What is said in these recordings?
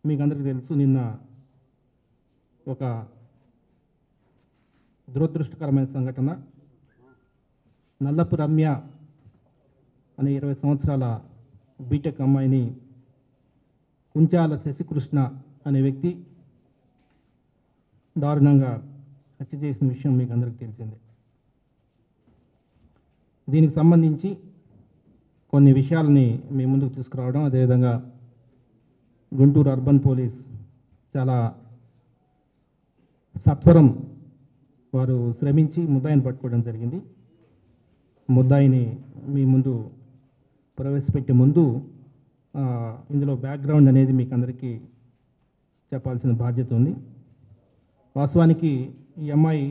మీకు అందరికీ తెలుసు నిన్న ఒక దురదృష్టకరమైన సంఘటన నల్లపు రమ్య అనే ఇరవై సంవత్సరాల బీటెక్ అమ్మాయిని కుంచాల శశికృష్ణ అనే వ్యక్తి దారుణంగా హత్య చేసిన విషయం మీకు అందరికీ తెలిసిందే దీనికి సంబంధించి కొన్ని విషయాలని మీ ముందుకు తీసుకురావడం అదేవిధంగా గుంటూరు అర్బన్ పోలీస్ చాలా సత్వరం వారు శ్రమించి ముద్దాయిని పట్టుకోవడం జరిగింది ముద్దాయిని మీ ముందు ప్రవేశపెట్టే ముందు ఆ, ఇందులో బ్యాక్గ్రౌండ్ అనేది మీకు అందరికీ చెప్పాల్సిన బాధ్యత ఉంది వాస్తవానికి ఈ అమ్మాయి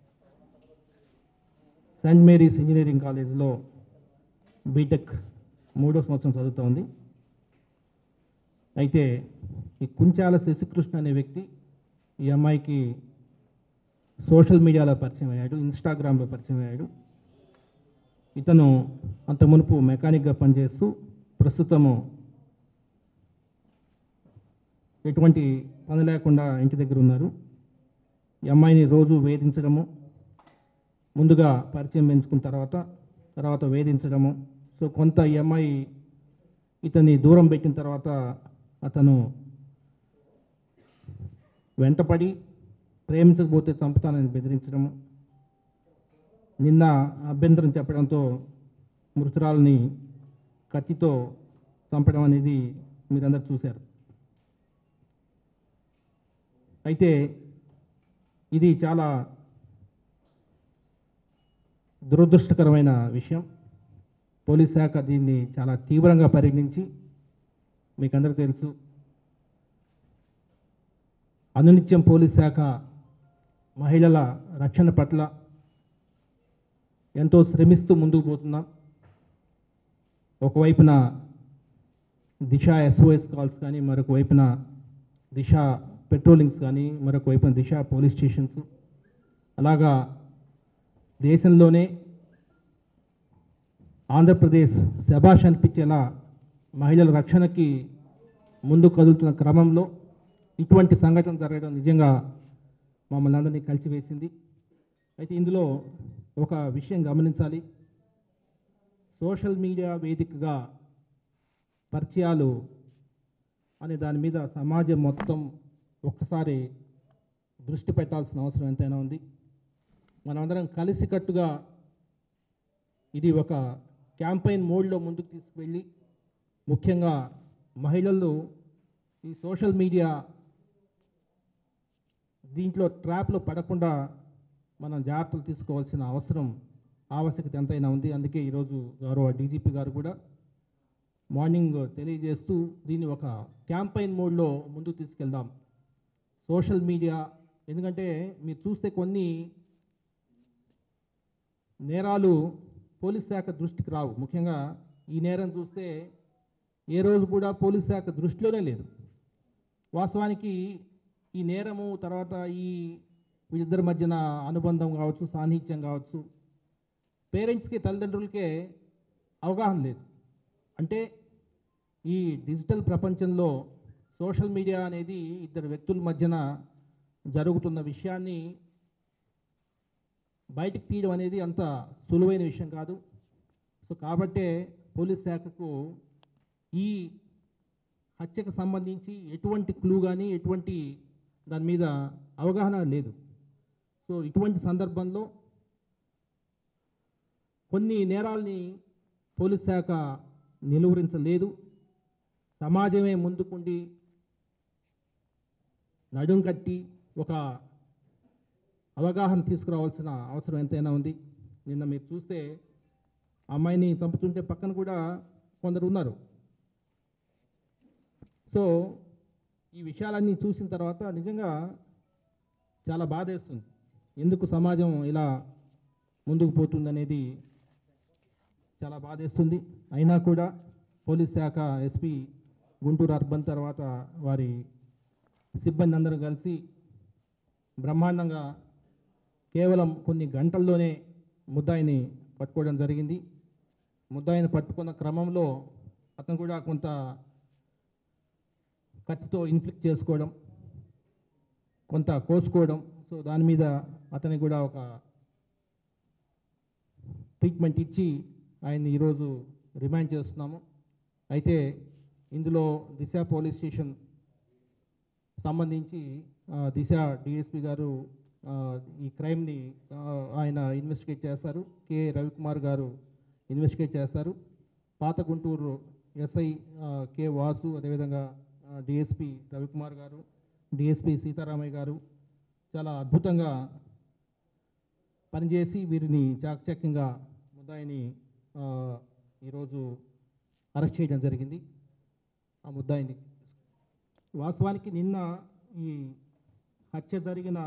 సెయింట్ మేరీస్ ఇంజనీరింగ్ కాలేజ్లో బీటెక్ మూడో సంవత్సరం చదువుతోంది అయితే ఈ కుంచాల శశికృష్ణ అనే వ్యక్తి ఈ అమ్మాయికి సోషల్ మీడియాలో పరిచయం అయ్యాడు ఇన్స్టాగ్రామ్లో పరిచయం అయ్యాడు ఇతను అంత మునుపు మెకానిక్గా పనిచేస్తూ ప్రస్తుతము ఎటువంటి పని లేకుండా ఇంటి దగ్గర ఉన్నారు ఈ అమ్మాయిని రోజు వేధించడము ముందుగా పరిచయం పెంచుకున్న తర్వాత తర్వాత వేధించడము సో కొంత ఈ అమ్మాయి ఇతన్ని దూరం పెట్టిన తర్వాత అతను వెంటపడి ప్రేమించకపోతే చంపుతానని బెదిరించడము నిన్న అభ్యంతరం చెప్పడంతో మృతురాలని కత్తితో చంపడం అనేది మీరందరూ చూశారు అయితే ఇది చాలా దురదృష్టకరమైన విషయం పోలీస్ శాఖ దీన్ని చాలా తీవ్రంగా పరిగణించి మీకు అందరికీ తెలుసు అనునిత్యం పోలీస్ శాఖ మహిళల రక్షణ పట్ల ఎంతో శ్రమిస్తూ ముందుకు పోతున్నాం ఒకవైపున దిశ ఎస్ఓఎస్ కాల్స్ కానీ మరొక వైపున దిశ పెట్రోలింగ్స్ కానీ మరొక వైపున దిశ పోలీస్ స్టేషన్స్ అలాగా దేశంలోనే ఆంధ్రప్రదేశ్ శభాష్ అనిపించేలా మహిళల రక్షణకి ముందు కదులుతున్న క్రమంలో ఇటువంటి సంఘటన జరగడం నిజంగా మమ్మల్ని అందరినీ కలిసివేసింది అయితే ఇందులో ఒక విషయం గమనించాలి సోషల్ మీడియా వేదికగా పరిచయాలు అనే దాని మీద సమాజం మొత్తం ఒక్కసారి దృష్టి పెట్టాల్సిన అవసరం ఎంతైనా ఉంది మనమందరం కలిసికట్టుగా ఇది ఒక క్యాంపెయిన్ మోడ్లో ముందుకు తీసుకువెళ్ళి ముఖ్యంగా మహిళలు ఈ సోషల్ మీడియా దీంట్లో ట్రాప్లో పడకుండా మనం జాగ్రత్తలు తీసుకోవాల్సిన అవసరం ఆవశ్యకత ఎంతైనా ఉంది అందుకే ఈరోజు గౌరవ డీజీపీ గారు కూడా మార్నింగ్ తెలియజేస్తూ దీన్ని ఒక క్యాంపెయిన్ మోడ్లో ముందుకు తీసుకెళ్దాం సోషల్ మీడియా ఎందుకంటే మీరు చూస్తే కొన్ని నేరాలు పోలీస్ శాఖ దృష్టికి రావు ముఖ్యంగా ఈ నేరం చూస్తే ఏ రోజు కూడా పోలీస్ శాఖ దృష్టిలోనే లేదు వాస్తవానికి ఈ నేరము తర్వాత ఈ వీళ్ళిద్దరి మధ్యన అనుబంధం కావచ్చు సాన్నిహిత్యం కావచ్చు పేరెంట్స్కి తల్లిదండ్రులకే అవగాహన లేదు అంటే ఈ డిజిటల్ ప్రపంచంలో సోషల్ మీడియా అనేది ఇద్దరు వ్యక్తుల మధ్యన జరుగుతున్న విషయాన్ని బయటికి తీయడం అనేది అంత సులువైన విషయం కాదు సో కాబట్టే పోలీస్ శాఖకు ఈ హత్యకు సంబంధించి ఎటువంటి క్లూ కానీ ఎటువంటి దాని మీద అవగాహన లేదు సో ఇటువంటి సందర్భంలో కొన్ని నేరాల్ని పోలీస్ శాఖ నిలువరించలేదు సమాజమే ముందుకుండి నడుం కట్టి ఒక అవగాహన తీసుకురావాల్సిన అవసరం ఎంతైనా ఉంది నిన్న మీరు చూస్తే ఆ అమ్మాయిని చంపుతుంటే పక్కన కూడా కొందరు ఉన్నారు సో ఈ విషయాలన్నీ చూసిన తర్వాత నిజంగా చాలా బాధేస్తుంది ఎందుకు సమాజం ఇలా ముందుకు పోతుందనేది చాలా బాధేస్తుంది అయినా కూడా పోలీస్ శాఖ ఎస్పీ గుంటూరు అర్బన్ తర్వాత వారి సిబ్బంది అందరూ కలిసి బ్రహ్మాండంగా కేవలం కొన్ని గంటల్లోనే ముద్దాయిని పట్టుకోవడం జరిగింది ముద్దాయిని పట్టుకున్న క్రమంలో అతను కూడా కొంత కత్తితో ఇన్ఫ్లిక్ట్ చేసుకోవడం కొంత కోసుకోవడం సో దాని మీద అతనికి కూడా ఒక ట్రీట్మెంట్ ఇచ్చి ఆయన్ని ఈరోజు రిమాండ్ చేస్తున్నాము అయితే ఇందులో దిశ పోలీస్ స్టేషన్ సంబంధించి ఆ, దిశ డిఎస్పి గారు ఆ, ఈ క్రైమ్ని ఆ, ఆయన ఇన్వెస్టిగేట్ చేస్తారు కె రవికుమార్ గారు ఇన్వెస్టిగేట్ చేస్తారు పాత గుంటూరు ఎస్ఐ ఆ, కె వాసు అదేవిధంగా డిఎస్పి రవికుమార్ గారు డిఎస్పి సీతారామయ్య గారు చాలా అద్భుతంగా పనిచేసి వీరిని చాకచక్యంగా ముద్దాయిని ఆ, ఈరోజు అరెస్ట్ చేయడం జరిగింది ఆ ముద్దాయిని వాస్తవానికి నిన్న ఈ హత్య జరిగిన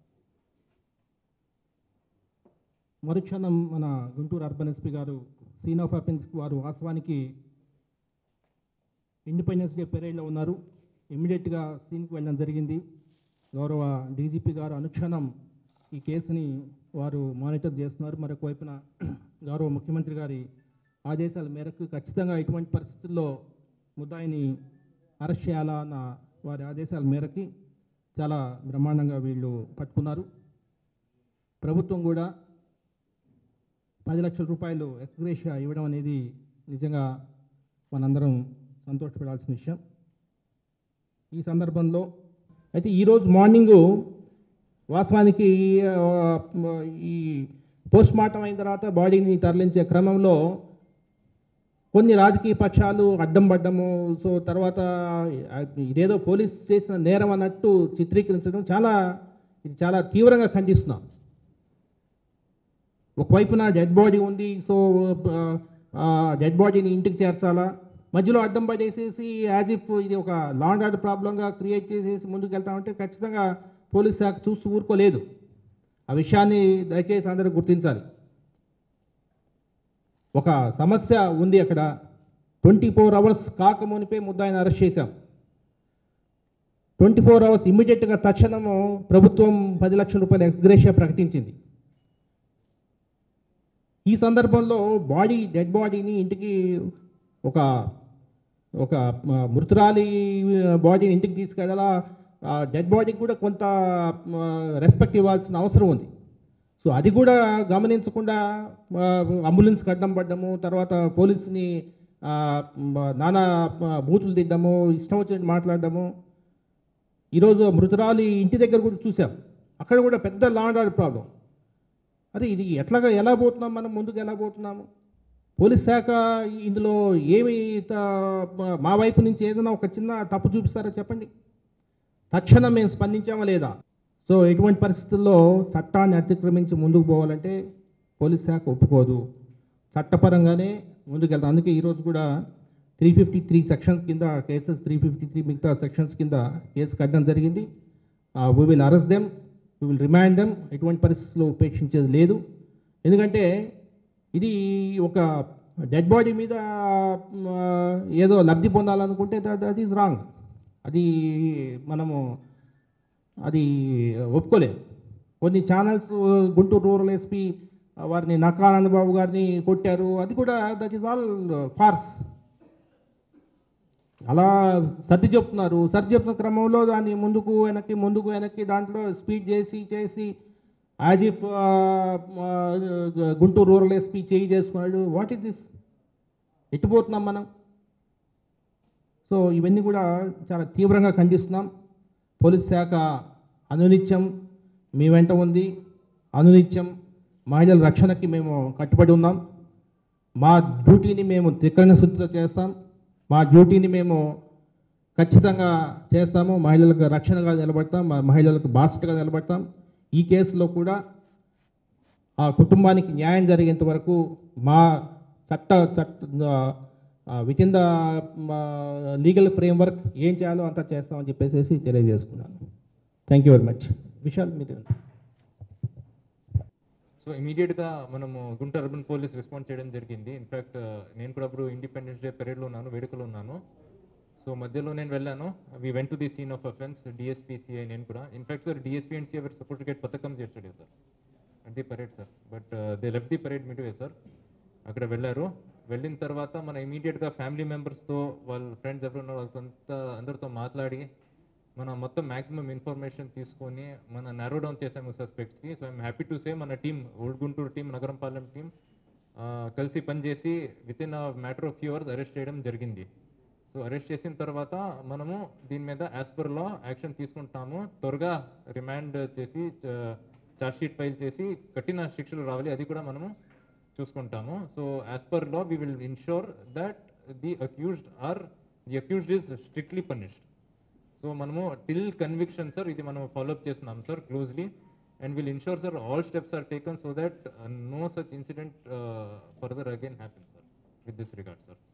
మరుక్షణం మన గుంటూరు అర్బన్ ఎస్పీ గారు సీన్ ఆఫ్ అఫెన్స్ వారు వాస్తవానికి ఇండిపెండెన్స్ డే పెరేడ్లో ఉన్నారు ఇమ్మీడియట్గా సీన్కి వెళ్ళడం జరిగింది గౌరవ డీజీపీ గారు అనుక్షణం ఈ కేసుని వారు మానిటర్ చేస్తున్నారు మరొక వైపున గౌరవ ముఖ్యమంత్రి గారి ఆదేశాల మేరకు ఖచ్చితంగా ఇటువంటి పరిస్థితుల్లో ముద్దాయిని అరెస్ట్ చేయాలా అన్న వారి ఆదేశాల మేరకి చాలా బ్రహ్మాండంగా వీళ్ళు పట్టుకున్నారు ప్రభుత్వం కూడా పది లక్షల రూపాయలు ఎక్స్గ్రేషియా ఇవ్వడం అనేది నిజంగా మనందరం సంతోషపడాల్సిన విషయం ఈ సందర్భంలో అయితే ఈరోజు మార్నింగు వాస్తవానికి ఆ, ఈ పోస్ట్ మార్టం అయిన తర్వాత బాడీని తరలించే క్రమంలో కొన్ని రాజకీయ పక్షాలు అడ్డం పడ్డము సో తర్వాత ఆ, ఇదేదో పోలీస్ చేసిన నేరం అన్నట్టు చిత్రీకరించడం చాలా ఇది చాలా తీవ్రంగా ఖండిస్తున్నాం ఒకవైపున డెడ్ బాడీ ఉంది సో డెడ్ బాడీని ఇంటికి చేర్చాలా మధ్యలో అడ్డం పడేసేసి యాజ్ ఇఫ్ ఇది ఒక లాండ్ ఆర్డర్ ప్రాబ్లంగా క్రియేట్ చేసేసి ముందుకు వెళ్తామంటే ఖచ్చితంగా పోలీస్ శాఖ చూస్తూ ఊరుకోలేదు ఆ విషయాన్ని దయచేసి అందరూ గుర్తించాలి ఒక సమస్య ఉంది అక్కడ ట్వంటీ ఫోర్ అవర్స్ కాకమునిపే ముద్దాయిని అరెస్ట్ చేశాం ట్వంటీ ఫోర్ అవర్స్ ఇమ్మీడియట్గా తక్షణము ప్రభుత్వం పది లక్షల రూపాయల ఎక్స్గ్రేషియా ప్రకటించింది ఈ సందర్భంలో బాడీ డెడ్ బాడీని ఇంటికి ఒక ఒక మ, మృతురాలి బాడీని ఇంటికి తీసుకెళ్ళాలా డెడ్ బాడీకి కూడా కొంత రెస్పెక్ట్ ఇవ్వాల్సిన అవసరం ఉంది సో అది కూడా గమనించకుండా ఆ, అంబులెన్స్కి అడ్డం పడ్డము తర్వాత పోలీసుని ఆ, మ, నానా మ, బూతులు తిడ్డము ఇష్టం వచ్చినట్టు మాట్లాడడము ఈరోజు మృతురాలి ఇంటి దగ్గర కూడా చూసాం అక్కడ కూడా పెద్ద లాండ్ ఆర్డర్ ప్రాబ్లం అరే ఇది ఎట్లాగా ఎలా పోతున్నాం మనం ముందుకు ఎలా పోతున్నాము పోలీస్ శాఖ ఇందులో ఏమి త- మా వైపు నుంచి ఏదైనా ఒక చిన్న తప్పు చూపిస్తారా చెప్పండి తక్షణం మేము స్పందించామా లేదా సో ఎటువంటి పరిస్థితుల్లో చట్టాన్ని అతిక్రమించి ముందుకు పోవాలంటే పోలీస్ శాఖ ఒప్పుకోదు చట్టపరంగానే ముందుకెళ్తాం అందుకే ఈరోజు కూడా త్రీ ఫిఫ్టీ త్రీ సెక్షన్స్ కింద కేసెస్ త్రీ ఫిఫ్టీ త్రీ మిగతా సెక్షన్స్ కింద కేసు కట్టడం జరిగింది we will arrest them we will remind them ఎటువంటి పరిస్థితుల్లో ఉపేక్షించేది లేదు ఎందుకంటే ఇది ఒక డెడ్ బాడీ మీద మ, ఏదో లబ్ధి పొందాలనుకుంటే దట్ ఈజ్ రాంగ్ అది మనము అది ఒప్పుకోలేదు కొన్ని ఛానల్స్ గుంటూరు రూరల్ ఎస్పీ వారిని నక్కానంద బాబు గారిని కొట్టారు అది కూడా దట్ ఈస్ ఆల్ ఫార్స్ అలా సర్ది చెప్తున్నారు సర్ది చెప్తున్న క్రమంలో దాన్ని ముందుకు వెనక్కి ముందుకు వెనక్కి దాంట్లో స్పీడ్ చేసి చేసి as if Guntur rural SP చేయి చేసుకున్నాడు వాట్ ఈస్ దిస్ ఎట్టుపోతున్నాం మనం సో ఇవన్నీ కూడా చాలా తీవ్రంగా ఖండిస్తున్నాం పోలీస్ శాఖ అనునిత్యం మీ వెంట ఉంది అనునిత్యం మహిళల రక్షణకి మేము కట్టుబడి ఉన్నాం మా డ్యూటీని మేము త్రికరణ శుద్ధితో చేస్తాం మా డ్యూటీని మేము ఖచ్చితంగా చేస్తాము మహిళలకు రక్షణగా నిలబడతాం మా మహిళలకు బాసటగా నిలబడతాం ఈ కేసులో కూడా ఆ కుటుంబానికి న్యాయం జరిగేంత వరకు మా చట్ట చట్ట within the legal framework ఏం చేయాలో అంతా చేస్తామని చెప్పేసి తెలియజేసుకున్నాను thank you very much Vishal మీరు సో ఇమీడియట్గా మనము గుంటూరు అర్బన్ పోలీస్ రెస్పాండ్ చేయడం జరిగింది ఇన్ఫ్యాక్ట్ నేను కూడా అప్పుడు ఇండిపెండెన్స్ డే పెరేడ్లో ఉన్నాను వేడుకలో ఉన్నాను సో మధ్యలో నేను వెళ్ళాను we went to the scene of offence DSP CI నేను కూడా in fact sir DSP and CI support get పథకం చేర్చడే సార్ అంటే parade sir but they left the parade midway sir అక్కడ వెళ్ళారు వెళ్ళిన తర్వాత మన ఇమీడియట్గా ఫ్యామిలీ మెంబర్స్తో వాళ్ళ ఫ్రెండ్స్ ఎవరున్నారో వాళ్ళతో అంతా అందరితో మాట్లాడి మన మొత్తం మ్యాక్సిమం ఇన్ఫర్మేషన్ తీసుకొని మన నారో డౌన్ చేసాము సస్పెక్ట్స్కి so I'm happy to say మన team old Guntur team Nagarampalem team కలిసి పనిచేసి within a matter of few hours arrest చేయడం జరిగింది సో అరెస్ట్ చేసిన తర్వాత మనము దీని మీద యాజ్ పర్ లా యాక్షన్ తీసుకుంటాము త్వరగా రిమాండ్ చేసి చార్జ్ షీట్ ఫైల్ చేసి కఠిన శిక్షలు రావాలి అది కూడా మనము చూసుకుంటాము so as per law we will ensure that the accused are the accused is strictly punished so మనము టిల్ కన్విక్షన్ సార్ ఇది మనం ఫాలోఅప్ చేస్తున్నాం sir closely and will ensure sir all steps are taken so that no such incident further again happen sir with this regard sir